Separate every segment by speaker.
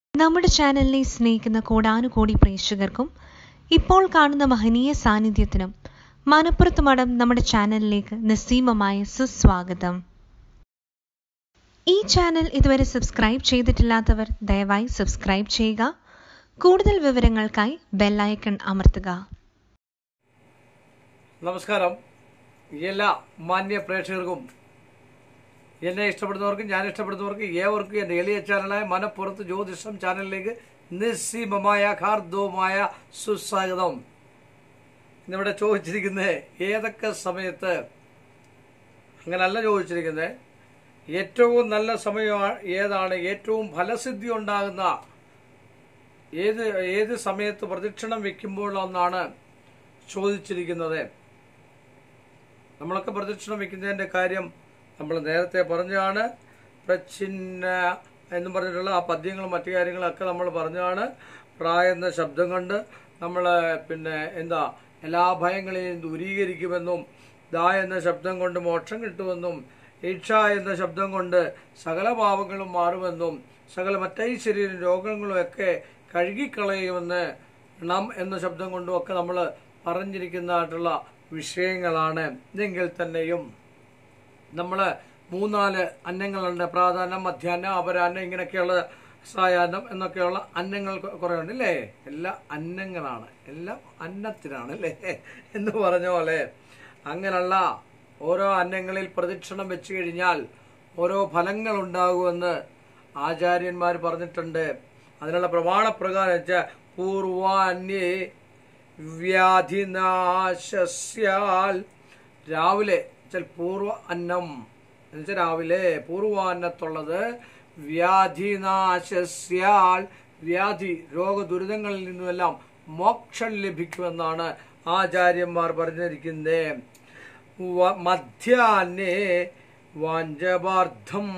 Speaker 1: നമ്മുടെ ചാനലിനെ സ്നേഹിക്കുന്ന കോടാനുകോടി പ്രേക്ഷകർക്കും ഇപ്പോൾ കാണുന്ന മഹനീയ സാന്നിധ്യത്തിനും മനപ്പുറത്ത് മഠം നമ്മുടെ ചാനലിലേക്ക് നിസ്സീമമായ സുസ്വാഗതം ഈ ചാനൽ ഇതുവരെ സബ്സ്ക്രൈബ് ചെയ്തിട്ടില്ലാത്തവർ ദയവായി സബ്സ്ക്രൈബ് ചെയ്യുക കൂടുതൽ വിവരങ്ങൾക്കായി ബെല്ലൈക്കൺ അമർത്തുക
Speaker 2: നമസ്കാരം എല്ലാ മാന്യ പ്രേക്ഷകർക്കും എന്നെ ഇഷ്ടപ്പെടുന്നവർക്കും ഞാൻ ഇഷ്ടപ്പെടുന്നവർക്കും ഏവർക്കും എൻ്റെ എളിയ ചാനലായ മനപ്പുറത്ത് ജ്യോതിഷം ചാനലിലേക്ക് നിസ്സീമമായ ഹാർദവുമായ സുസ്വാഗതം ഇന്നിവിടെ ചോദിച്ചിരിക്കുന്നത് ഏതൊക്കെ സമയത്ത് അങ്ങനല്ല ചോദിച്ചിരിക്കുന്നത് ഏറ്റവും നല്ല സമയം ഏതാണ് ഏറ്റവും ഫലസിദ്ധി ഉണ്ടാകുന്ന ഏത് ഏത് സമയത്ത് പ്രദക്ഷിണം വെക്കുമ്പോഴെന്നാണ് ചോദിച്ചിരിക്കുന്നത് നമ്മളൊക്കെ പ്രദക്ഷിണം വെക്കുന്നതിൻ്റെ കാര്യം നമ്മൾ നേരത്തെ പറഞ്ഞതാണ് പ്രച്ഛിന്ന എന്നും പറഞ്ഞിട്ടുള്ള ആ പദ്യങ്ങളും മറ്റു കാര്യങ്ങളൊക്കെ നമ്മൾ പറഞ്ഞതാണ് പ്രായ എന്ന ശബ്ദം കൊണ്ട് നമ്മൾ പിന്നെ എന്താ എല്ലാ ഭയങ്ങളെയും ദൂരീകരിക്കുമെന്നും ദാ എന്ന ശബ്ദം കൊണ്ട് മോക്ഷം കിട്ടുമെന്നും ഈക്ഷ എന്ന ശബ്ദം കൊണ്ട് സകല പാപങ്ങളും മാറുമെന്നും സകല മറ്റൈശ്വര്യവും രോഗങ്ങളും ഒക്കെ കഴുകിക്കളയുമെന്ന് ണം എന്ന ശബ്ദം കൊണ്ടും ഒക്കെ നമ്മൾ പറഞ്ഞിരിക്കുന്നതായിട്ടുള്ള വിഷയങ്ങളാണ് എങ്കിൽ തന്നെയും നമ്മൾ മൂന്നാല് അന്നങ്ങളുണ്ട് പ്രാധാന്യം മധ്യാഹ്നം അപരാഹ്നം ഇങ്ങനെയൊക്കെയുള്ള സായാഹ്നം എന്നൊക്കെയുള്ള അന്നങ്ങൾ കുറേ ഉണ്ട് അല്ലേ എല്ലാ അന്നങ്ങളാണ് എല്ലാം അന്നത്തിനാണ് അല്ലേ എന്ന് പറഞ്ഞ പോലെ അങ്ങനെയുള്ള ഓരോ അന്നങ്ങളിൽ പ്രദക്ഷിണം വെച്ച് കഴിഞ്ഞാൽ ഓരോ ഫലങ്ങൾ ഉണ്ടാകുമെന്ന് ആചാര്യന്മാർ പറഞ്ഞിട്ടുണ്ട് അതിനുള്ള പ്രമാണപ്രകാരം വെച്ചാൽ പൂർവാന്യേ വ്യാധിനാശസ്യാൽ രാവിലെ വെച്ചാൽ പൂർവ അന്നം എന്നുവെച്ചാൽ രാവിലെ പൂർവാന്നത്തുള്ളത് വ്യാധിനാശസ്യാൽ വ്യാധി രോഗദുരിതങ്ങളിൽ നിന്നുമെല്ലാം മോക്ഷം ലഭിക്കുമെന്നാണ് ആചാര്യന്മാർ പറഞ്ഞിരിക്കുന്നത് വ- മധ്യാഹ്നേ വാഞ്ചപാർത്ഥം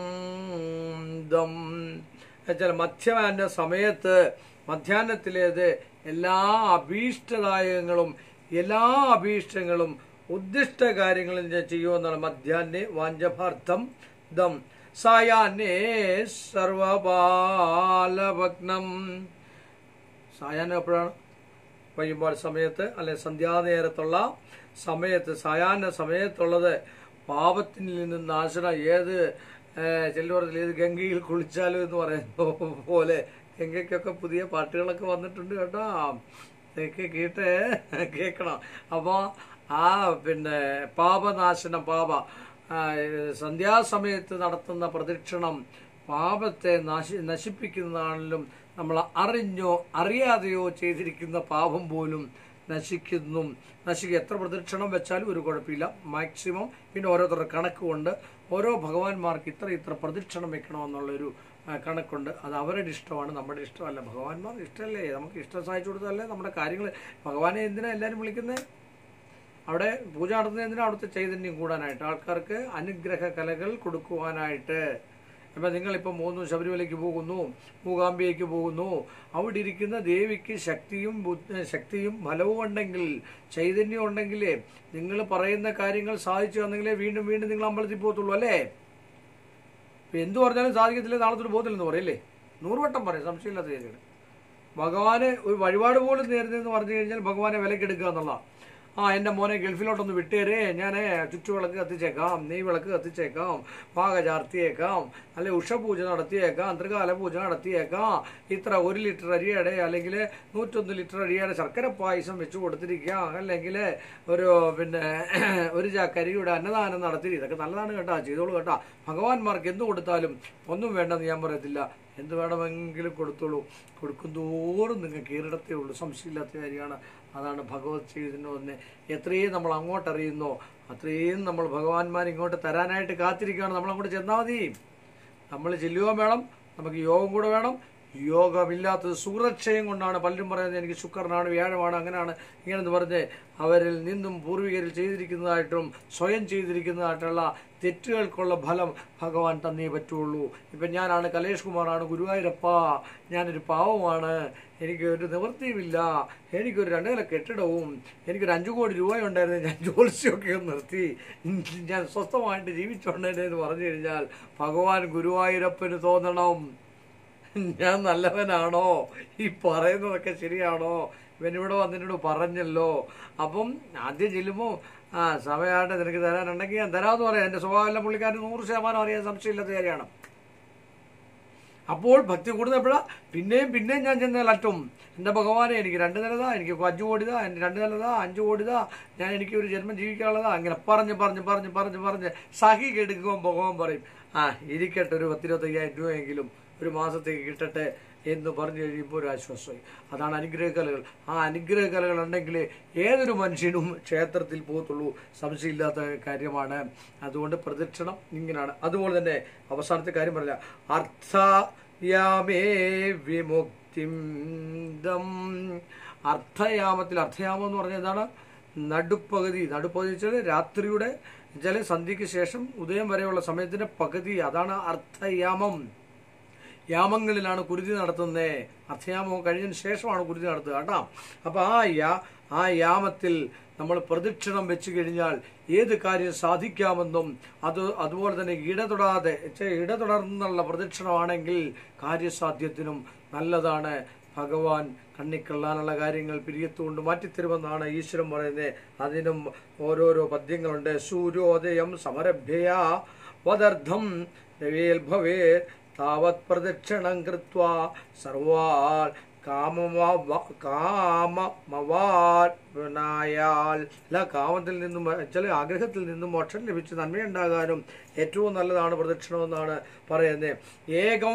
Speaker 2: ദം എന്നുവെച്ചാൽ മധ്യാഹ്ന സമയത്ത് മധ്യാഹ്നത്തിലേത് എല്ലാ അഭീഷ്ടദായകങ്ങളും എല്ലാ അഭീഷ്ടങ്ങളും ഉദ്ദിഷ്ട കാര്യങ്ങളും ഞാൻ ചെയ്യുമെന്നാണ് മധ്യാഹ്നെ വാഞ്ചഭാർത്ഥം ദം സായാഹ്നേ സർവബാലഭഗ്നം സായാഹ്നം എപ്പോഴാണ് വൈകുമ്പോൾ സമയത്ത് അല്ലെ സന്ധ്യാനേരത്തുള്ള സമയത്ത് സായാഹ്ന സമയത്തുള്ളത് പാപത്തിൽ നിന്ന് നാശനം ഏത് ചിലവർത്തിൽ ഏത് ഗംഗയിൽ കുളിച്ചാലും എന്ന് പറയുന്ന പോലെ ഗംഗയ്ക്കൊക്കെ പുതിയ പാട്ടുകളൊക്കെ വന്നിട്ടുണ്ട് കേട്ടോ ഇതൊക്കെ കേട്ട് കേൾക്കണം അപ്പോൾ ആ പിന്നെ പാപനാശനം പാപ ആ, സന്ധ്യാസമയത്ത് നടത്തുന്ന പ്രദക്ഷിണം പാപത്തെ നശി നശിപ്പിക്കുന്നതാണെങ്കിലും നമ്മൾ അറിഞ്ഞോ അറിയാതെയോ ചെയ്തിരിക്കുന്ന പാപം പോലും നശിക്കുന്നു നശിക്കുക എത്ര പ്രദക്ഷിണം വെച്ചാലും ഒരു കുഴപ്പമില്ല മാക്സിമം പിന്നെ ഓരോരുത്തരുടെ കണക്കുകൊണ്ട് ഓരോ ഭഗവാന്മാർക്ക് ഇത്ര ഇത്ര പ്രദക്ഷിണം വെക്കണമെന്നുള്ളൊരു ആ, കണക്കുണ്ട് അത് അവരുടെ ഇഷ്ടമാണ് നമ്മുടെ ഇഷ്ടമല്ല ഭഗവാന്മാർ ഇഷ്ടമല്ലേ നമുക്ക് ഇഷ്ടം സഹായിച്ചു കൊടുത്തതല്ലേ നമ്മുടെ കാര്യങ്ങൾ ഭഗവാനെ എന്തിനാ എല്ലാവരും വിളിക്കുന്നത് അവിടെ പൂജ നടത്തുന്നത് എന്തിനാ അവിടുത്തെ ചൈതന്യം കൂടാനായിട്ട് ആൾക്കാർക്ക് അനുഗ്രഹ കലകൾ കൊടുക്കുവാനായിട്ട് ഇപ്പം നിങ്ങളിപ്പോൾ മൂന്ന് ശബരിമലയ്ക്ക് പോകുന്നു മൂകാംബിയയ്ക്ക് പോകുന്നു അവിടെ ഇരിക്കുന്ന ദേവിക്ക് ശക്തിയും ബുദ്ധ- ശക്തിയും ഫലവും ഉണ്ടെങ്കിൽ ചൈതന്യം ഉണ്ടെങ്കിലേ നിങ്ങൾ പറയുന്ന കാര്യങ്ങൾ സാധിച്ചു വന്നെങ്കിലേ വീണ്ടും വീണ്ടും നിങ്ങൾ അമ്പലത്തിൽ പോകത്തുള്ളൂ അല്ലേ ഇപ്പം എന്ത് പറഞ്ഞാലും സാധിക്കത്തില്ല നാളത്തോട് പോകത്തില്ലെന്ന് പറയില്ലേ നൂറുവട്ടം പറയും സംശയമില്ലാത്ത കാര്യങ്ങൾ ഭഗവാന് ഒരു വഴിപാട് പോലും നേരുന്നതെന്ന് പറഞ്ഞു കഴിഞ്ഞാൽ ഭഗവാനെ വിലക്കെടുക്കുക എന്നുള്ള ആ എൻ്റെ മോനെ ഗൾഫിലോട്ടൊന്ന് വിട്ടേരേ ഞാൻ ചുറ്റുവിളക്ക് കത്തിച്ചേക്കാം നെയ് വിളക്ക് കത്തിച്ചേക്കാം പാക ചാർത്തിയേക്കാം അല്ലെ ഉഷപൂജ നടത്തിയേക്കാം ത്രികാല പൂജ നടത്തിയേക്കാം ഇത്ര ഒരു ലിറ്റർ അരിയുടെ അല്ലെങ്കിൽ നൂറ്റൊന്ന് ലിറ്റർ അരിയുടെ ശർക്കര പായസം വെച്ച് കൊടുത്തിരിക്കാം അല്ലെങ്കിൽ ഒരു പിന്നെ ഒരു ചാക്കരിയുടെ അന്നദാനം നടത്തി ഇതൊക്കെ നല്ലതാണ് കേട്ടോ ചെയ്തോളൂ കേട്ടോ ഭഗവാന്മാർക്ക് എന്ത് കൊടുത്താലും ഒന്നും വേണ്ടെന്ന് ഞാൻ പറയത്തില്ല എന്ത് വേണമെങ്കിലും കൊടുത്തോളൂ കൊടുക്കും തോറും നിങ്ങൾക്ക് കീറിടത്തേ ഉള്ളൂ സംശയമില്ലാത്ത കാര്യമാണ് അതാണ് ഭഗവത് ചെയ്തിരുന്നതെന്ന് എത്രയും നമ്മൾ അങ്ങോട്ട് അറിയുന്നോ അത്രയും നമ്മൾ ഭഗവാന്മാർ ഇങ്ങോട്ട് തരാനായിട്ട് കാത്തിരിക്കുകയാണ് നമ്മൾ അങ്ങോട്ട് ചെന്നാൽ മതി നമ്മൾ ചെല്ലുകയും വേണം നമുക്ക് യോഗം കൂടെ വേണം യോഗമില്ലാത്തത് സുഹൃക്ഷയം കൊണ്ടാണ് പലരും പറയുന്നത് എനിക്ക് ശുക്രനാണ് വ്യാഴമാണ് അങ്ങനെയാണ് ഇങ്ങനെന്ന് പറഞ്ഞ് അവരിൽ നിന്നും പൂർവികരിൽ ചെയ്തിരിക്കുന്നതായിട്ടും സ്വയം ചെയ്തിരിക്കുന്നതായിട്ടുള്ള തെറ്റുകൾക്കുള്ള ഫലം ഭഗവാൻ തന്നേ പറ്റുള്ളൂ ഇപ്പം ഞാനാണ് കലേഷ് കുമാറാണ് ഗുരുവായൂരപ്പ ഞാനൊരു പാവമാണ് എനിക്ക് ഒരു നിവൃത്തിയുമില്ല എനിക്കൊരു രണ്ട് നില കെട്ടിടവും എനിക്കൊരു അഞ്ചു കോടി രൂപയുണ്ടായിരുന്നു ഞാൻ ജോത്സ്യമൊക്കെ ഒന്ന് നിർത്തി ഞാൻ സ്വസ്ഥമായിട്ട് ജീവിച്ചോണ്ടേനെ എന്ന് പറഞ്ഞു കഴിഞ്ഞാൽ ഭഗവാൻ ഗുരുവായൂരപ്പന് തോന്നണം ഞാൻ നല്ലവനാണോ ഈ പറയുന്നതൊക്കെ ശരിയാണോ ഇവനിവിടെ വന്നിട്ട് പറഞ്ഞല്ലോ അപ്പം ആദ്യം ചെല്ലുമ്പോൾ ആ സമയമായിട്ട് നിനക്ക് തരാനുണ്ടെങ്കിൽ ഞാൻ തരാമെന്ന് പറയാം എൻ്റെ സ്വഭാവമെല്ലാം പുള്ളിക്കാരൻ നൂറ് ശതമാനം അറിയാൻ സംശയമില്ലാത്ത കാര്യമാണ് അപ്പോൾ ഭക്തി കൂടുന്നപ്പോഴാ പിന്നെയും പിന്നെയും ഞാൻ ചെന്ന് അലട്ടും എൻ്റെ ഭഗവാനെ എനിക്ക് രണ്ട് നിലതാ എനിക്ക് അഞ്ചു കോടിതാ എനിക്ക് രണ്ട് നിലതാ അഞ്ചു കോടിതാ ഞാൻ എനിക്ക് ഒരു ജന്മം ജീവിക്കാനുള്ളതാ അങ്ങനെ പറഞ്ഞ് പറഞ്ഞ് പറഞ്ഞ് പറഞ്ഞ് പറഞ്ഞ് സഹി കെടുക്കുമ്പോൾ ഭഗവാൻ പറയും ആ ഇരിക്കട്ടെ ഒരു പത്തിരുപത്തയ്യായിരം രൂപയെങ്കിലും ഒരു മാസത്തേക്ക് കിട്ടട്ടെ എന്ന് പറഞ്ഞു കഴിയുമ്പോൾ ഒരു ആശ്വാസമായി അതാണ് അനുഗ്രഹ കലകൾ ആ അനുഗ്രഹ കലകൾ ഉണ്ടെങ്കിൽ ഏതൊരു മനുഷ്യനും ക്ഷേത്രത്തിൽ പോകത്തുള്ളൂ സംശയമില്ലാത്ത കാര്യമാണ് അതുകൊണ്ട് പ്രദക്ഷിണം ഇങ്ങനെയാണ് അതുപോലെ തന്നെ അവസാനത്തെ കാര്യം പറഞ്ഞ അർത്ഥയാമേ വിമുക്തിം ദം അർത്ഥയാമത്തിൽ അർത്ഥയാമം എന്ന് പറഞ്ഞാൽ എന്താണ് നടുപ്പകുതി നടുപ്പകുതി വെച്ചാൽ രാത്രിയുടെ വെച്ചാൽ സന്ധ്യയ്ക്ക് ശേഷം ഉദയം വരെയുള്ള സമയത്തിന്റെ പകുതി അതാണ് അർത്ഥയാമം യാമങ്ങളിലാണ് കുരുതി നടത്തുന്നത് അർത്ഥയാമം കഴിഞ്ഞതിന് ശേഷമാണ് കുരുതി നടത്തുക കേട്ടോ അപ്പൊ ആ യാ ആ യാമത്തിൽ നമ്മൾ പ്രദക്ഷിണം വെച്ച് കഴിഞ്ഞാൽ ഏത് കാര്യം സാധിക്കാമെന്നും അത് അതുപോലെ തന്നെ ഇടതൊടാതെ ഛെ, ഇടതൊടർന്നുള്ള പ്രദക്ഷിണമാണെങ്കിൽ കാര്യസാധ്യത്തിനും നല്ലതാണ് ഭഗവാൻ കണ്ണിക്കൊള്ളാനുള്ള കാര്യങ്ങൾ പിരിയത്തുകൊണ്ട് മാറ്റിത്തരുമെന്നാണ് ഈശ്വരൻ പറയുന്നത് അതിനും ഓരോരോ പദ്യങ്ങളുണ്ട് സൂര്യോദയം സമരഭ്യയ വദർദ്ധം രവേൽ ഭവേ താവത് പ്രദക്ഷിണം കൃത്വ സർവാൽ കാമമവ- കാമമവാനായാൽ അല്ല കാമത്തിൽ നിന്നും ചില ആഗ്രഹത്തിൽ നിന്നും മോക്ഷം ലഭിച്ച് നന്മയുണ്ടാകാനും ഏറ്റവും നല്ലതാണ് പ്രദക്ഷിണം എന്നാണ് പറയുന്നത് ഏകം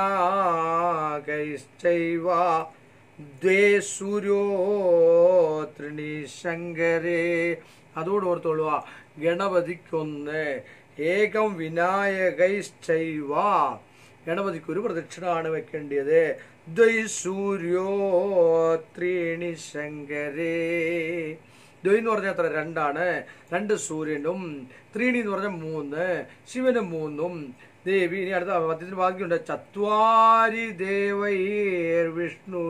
Speaker 2: വിനാകൈശ്ചൈവ ദ്വേ സൂര്യോ ത്രിണി ശങ്കരേ അതോട് ഓർത്തോളുക ഗണപതിക്കൊന്ന് ഏകം വിനായകൈശ്ചൈവ ഗണപതിക്ക് ഒരു പ്രദക്ഷിണമാണ് വെക്കേണ്ടത് ദ്വൈ സൂര്യോ ത്രീണി ശങ്കരേ ദ്വൈ എന്ന് പറഞ്ഞാൽ എത്ര രണ്ടാണ് രണ്ട് സൂര്യനും ത്രീണി എന്ന് പറഞ്ഞാൽ മൂന്ന് ശിവനും മൂന്നും ദേവി ഇനി അടുത്ത പദ്യത്തിന് ബാക്കിയുണ്ട് ചത്വാരി ദേവൈർ വിഷ്ണു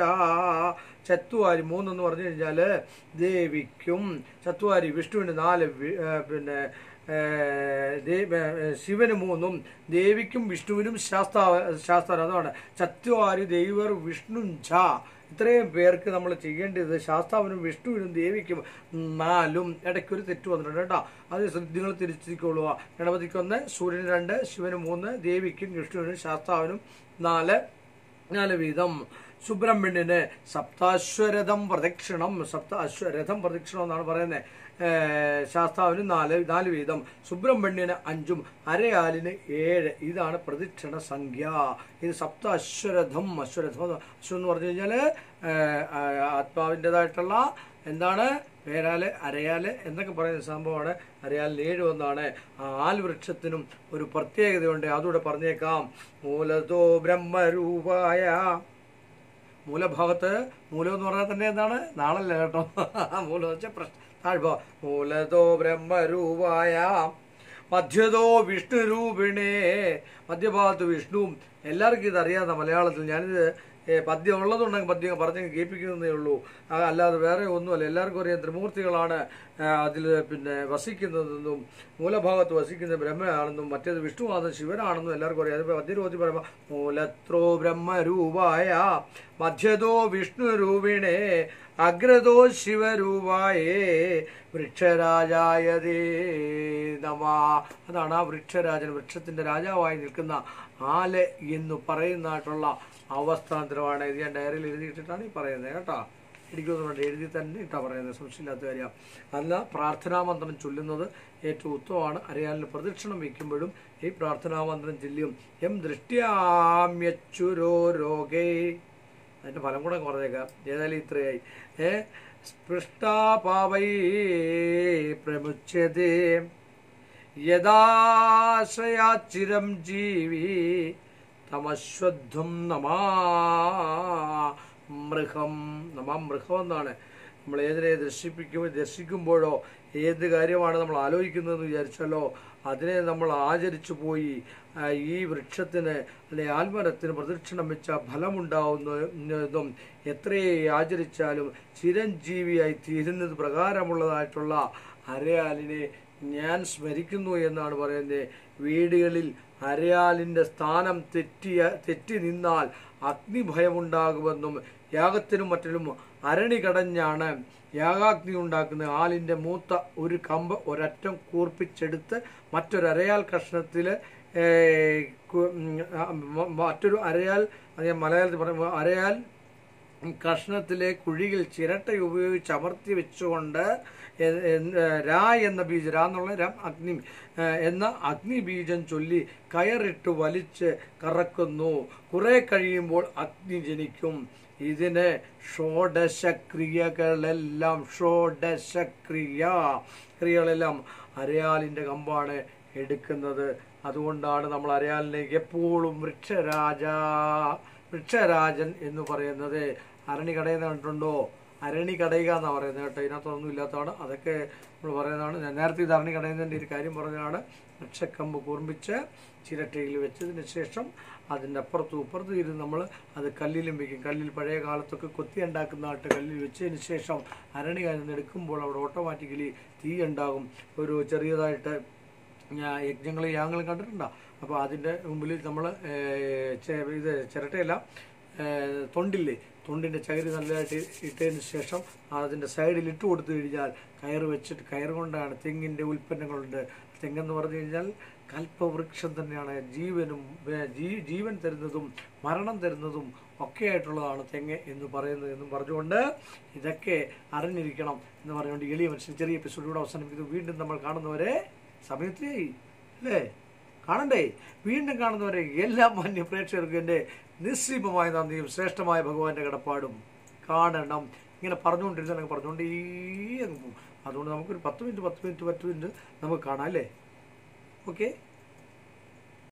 Speaker 2: ചത്വാരി മൂന്നെന്ന് പറഞ്ഞു കഴിഞ്ഞാല് ദേവിക്കും ചത്വാരി വിഷ്ണുവിന് നാല് വി- ഏ, പിന്നെ ഏ, ദേ- ഏ, ശിവന് മൂന്നും ദേവിക്കും വിഷ്ണുവിനും ശാസ്ത്ര ശാസ്ത്ര അതാണ് ചത്വാരി ദൈവർ വിഷ്ണു ച ഇത്രയും പേർക്ക് നമ്മൾ ചെയ്യേണ്ടത് ശാസ്താവിനും വിഷ്ണുവിനും ദേവിക്കും നാലും ഇടയ്ക്കൊരു തെറ്റ് വന്നിട്ടുണ്ട് കേട്ടോ അത് നിങ്ങൾ തിരിച്ചിരിക്കൊള്ളുക ഗണപതിക്കൊന്ന് സൂര്യന് രണ്ട് ശിവന് മൂന്ന് ദേവിക്കും വിഷ്ണുവിനും ശാസ്താവിനും നാല് നാല് വീതം സുബ്രഹ്മണ്യന് സപ്താശ്വരഥം പ്രദക്ഷിണം സപ്ത അശ്വരഥം പ്രദക്ഷിണം എന്നാണ് പറയുന്നത് ശാസ്താവിന് നാല് നാല് വീതം സുബ്രഹ്മണ്യന് അഞ്ചും അരയാലിന് ഏഴ് ഇതാണ് പ്രദക്ഷിണ സംഖ്യ ഇത് സപ്ത അശ്വരഥം അശ്വരഥം അശ്വം എന്ന് പറഞ്ഞു കഴിഞ്ഞാൽ ആത്മാവിൻ്റെതായിട്ടുള്ള എന്താണ് പേരാല് അരയാല് എന്നൊക്കെ പറയുന്ന സംഭവമാണ് അരയാലിന് ഏഴ് ഒന്നാണ് ആ ആൽവൃക്ഷത്തിനും ഒരു പ്രത്യേകതയുണ്ട് അതുകൂടെ പറഞ്ഞേക്കാം മൂലതോ ബ്രഹ്മരൂപായ മൂലഭാഗത്ത് മൂലം എന്ന് പറഞ്ഞാൽ തന്നെ എന്താണ് നാളല്ല കേട്ടോ മൂലം വെച്ചാൽ പ്രശ്നം താഴ്ഭാഗം മൂലതോ ബ്രഹ്മരൂപായ മധ്യതോ വിഷ്ണു രൂപിണേ മധ്യഭാഗത്ത് വിഷ്ണുവും എല്ലാവർക്കും ഇത് അറിയാവുന്ന മലയാളത്തിൽ ഞാനിത് ഏ, പദ്യം ഉള്ളതുണ്ടെങ്കിൽ പദ്യം പറഞ്ഞ് കേൾപ്പിക്കുന്നതേ ഉള്ളൂ ആ, അല്ലാതെ വേറെ ഒന്നുമല്ല എല്ലാവർക്കും അറിയാം ത്രിമൂർത്തികളാണ് അതിൽ പിന്നെ വസിക്കുന്നതെന്നും മൂലഭാഗത്ത് വസിക്കുന്ന ബ്രഹ്മയാണെന്നും മറ്റേത് വിഷ്ണുവാണെന്നും ശിവനാണെന്നും എല്ലാവർക്കും അറിയാം അതിപ്പോൾ പദ്യരോധി പറയുമ്പോൾ മൂലത്രോ ബ്രഹ്മരൂപായ മധ്യതോ വിഷ്ണു രൂപിണേ അഗ്രതോ ശിവരൂപായേ വൃക്ഷരാജായതേ നമ അതാണ് ആ വൃക്ഷരാജൻ വൃക്ഷത്തിന്റെ രാജാവായി നിൽക്കുന്ന ആല് എന്ന് പറയുന്നതായിട്ടുള്ള അവസ്ഥാന്തരമാണ് ഇത് ഞാൻ ഡയറിയിൽ എഴുതിയിട്ടിട്ടാണ് ഈ പറയുന്നത് കേട്ടോ എനിക്കൊന്നും വേണ്ട എഴുതി തന്നെ ഇട്ടാ പറയുന്നത് സംശയമില്ലാത്ത കാര്യം അല്ല പ്രാർത്ഥനാമന്ത്രം ചൊല്ലുന്നത് ഏറ്റവും ഉത്തമമാണ് അറിയാനുള്ള പ്രദക്ഷിണം വയ്ക്കുമ്പോഴും ഈ പ്രാർത്ഥനാമന്ത്രം ചൊല്ലിയും എം ദൃഷ്ട്യാമ്യച്ചുരോ രോഗേ അതിന്റെ ഫലം കൂടെ പറഞ്ഞേക്കാം ഏതായാലും ഇത്രയായി ഏ സ്പൃഷ്ടാപാവൈ പ്രമുച്യതേ യഥാശ്രയാചിരം ജീവി തമശ്വദ്ധം നമാ മൃഗം നമാ മൃഗം എന്നാണ് നമ്മൾ ഏതിനെ ദർശിപ്പിക്കുമ്പോൾ ദർശിക്കുമ്പോഴോ ഏത് കാര്യമാണ് നമ്മൾ ആലോചിക്കുന്നതെന്ന് വിചാരിച്ചാലോ അതിനെ നമ്മൾ ആചരിച്ചു പോയി ആ, ഈ വൃക്ഷത്തിന് അല്ലെ ആൽമരത്തിന് പ്രദക്ഷിണം വെച്ച ഫലമുണ്ടാവുന്നതും എത്രയെ ആചരിച്ചാലും ചിരഞ്ജീവിയായി തീരുന്നത് പ്രകാരമുള്ളതായിട്ടുള്ള അരയാലിനെ ഞാൻ സ്മരിക്കുന്നു എന്നാണ് പറയുന്നത് വീടുകളിൽ അരയാലിന്റെ സ്ഥാനം തെറ്റിയ തെറ്റി നിന്നാൽ അഗ്നിഭയമുണ്ടാകുമെന്നും യാഗത്തിനും മറ്റിലും അരണി കടഞ്ഞാണ് യാഗാഗ്നി ഉണ്ടാക്കുന്നത് ആലിന്റെ മൂത്ത ഒരു കമ്പ് ഒരറ്റം കൂർപ്പിച്ചെടുത്ത് മറ്റൊരു അരയാൽ കഷ്ണത്തിൽ മറ്റൊരു അരയാൽ അത് ഞാൻ മലയാളത്തിൽ പറയുമ്പോൾ അരയാൽ കഷ്ണത്തിലെ കുഴിയിൽ ചിരട്ട ഉപയോഗിച്ച് അമർത്തി വെച്ചുകൊണ്ട് എ- എ- രാ എന്ന ബീജം രാ എന്നുള്ള രം അഗ്നി ഏഹ് എന്ന അഗ്നി ബീജം ചൊല്ലി കയറിട്ട് വലിച്ച് കറക്കുന്നു കുറെ കഴിയുമ്പോൾ അഗ്നി ജനിക്കും ഇതിന് ഷോഡശക്രിയകളെല്ലാം ഷോഡശക്രിയ ക്രിയകളെല്ലാം അരയാലിന്റെ കമ്പാണ് എടുക്കുന്നത് അതുകൊണ്ടാണ് നമ്മൾ അരയാലിലേക്ക് എപ്പോഴും വൃക്ഷരാജ വൃക്ഷരാജൻ എന്ന് പറയുന്നത് അരണി കടയുന്ന കണ്ടിട്ടുണ്ടോ അരണി കടയുക എന്നാ പറയുന്നത് കേട്ടോ ഇതിനകത്തൊന്നും ഇല്ലാത്തതാണ് അതൊക്കെ നമ്മൾ പറയുന്നതാണ് ഞാൻ നേരത്തെ ഇത് അരണി കടയുന്നതിൻ്റെ ഒരു കാര്യം പറഞ്ഞതാണ് വൃക്ഷക്കമ്പ് കൂർമ്മിച്ച് ചിരട്ടയിൽ വെച്ചതിന് ശേഷം അതിൻ്റെ അപ്പുറത്തും ഇപ്പുറത്തും ഇരുന്ന് നമ്മൾ അത് കല്ലിലും വെക്കും കല്ലിൽ പഴയ കാലത്തൊക്കെ കൊത്തി ഉണ്ടാക്കുന്നതായിട്ട് കല്ലിൽ വെച്ചതിന് ശേഷം അരണി കരുന്ന് എടുക്കുമ്പോൾ അവിടെ ഓട്ടോമാറ്റിക്കലി തീ ഉണ്ടാകും ഒരു ചെറിയതായിട്ട് ഞാ- യജ്ഞങ്ങളും യാഗങ്ങളും കണ്ടിട്ടുണ്ടോ അപ്പോൾ അതിൻ്റെ മുമ്പിൽ നമ്മൾ ഇത് ചിരട്ടയല്ല ഏഹ്, തൊണ്ടില്ലേ തൊണ്ടിൻ്റെ ചകിരി നല്ലതായിട്ട് ഇട്ടതിന് ശേഷം അതിൻ്റെ സൈഡിൽ ഇട്ട് കൊടുത്തു കഴിഞ്ഞാൽ കയറ് വെച്ചിട്ട് കയറ് കൊണ്ടാണ് തെങ്ങിൻ്റെ ഉൽപ്പന്നങ്ങളുണ്ട് തെങ്ങെന്ന് പറഞ്ഞു കഴിഞ്ഞാൽ കൽപ്പവൃക്ഷം തന്നെയാണ് ജീവനും ഏഹ്, ജീ- ജീവൻ തരുന്നതും മരണം തരുന്നതും ഒക്കെ ആയിട്ടുള്ളതാണ് തെങ്ങ് എന്ന് പറയുന്നത് എന്നും പറഞ്ഞുകൊണ്ട് ഇതൊക്കെ അറിഞ്ഞിരിക്കണം എന്ന് പറഞ്ഞുകൊണ്ട് എളിയ മനുഷ്യൻ ചെറിയ എപ്പിസോഡിലൂടെ അവസാനിപ്പിക്കുന്നു വീണ്ടും നമ്മൾ കാണുന്നവരെ സമയത്ത് അല്ലേ കാണണ്ടേ വീണ്ടും കാണുന്നവരെ എല്ലാ മാന്യ പ്രേക്ഷകർക്കും എൻ്റെ നിസ്സീമമായ നന്ദിയും ശ്രേഷ്ഠമായ ഭഗവാന്റെ കടപ്പാടും കാണണം ഇങ്ങനെ പറഞ്ഞുകൊണ്ടിരുന്നാൽ അങ്ങ് പറഞ്ഞുകൊണ്ട് ഈ അങ്ങ് പോകും അതുകൊണ്ട് നമുക്കൊരു പത്ത് മിനിറ്റ് പത്ത് മിനിറ്റ് പത്ത് മിനിറ്റ് നമുക്ക് കാണാം അല്ലേ ഓക്കെ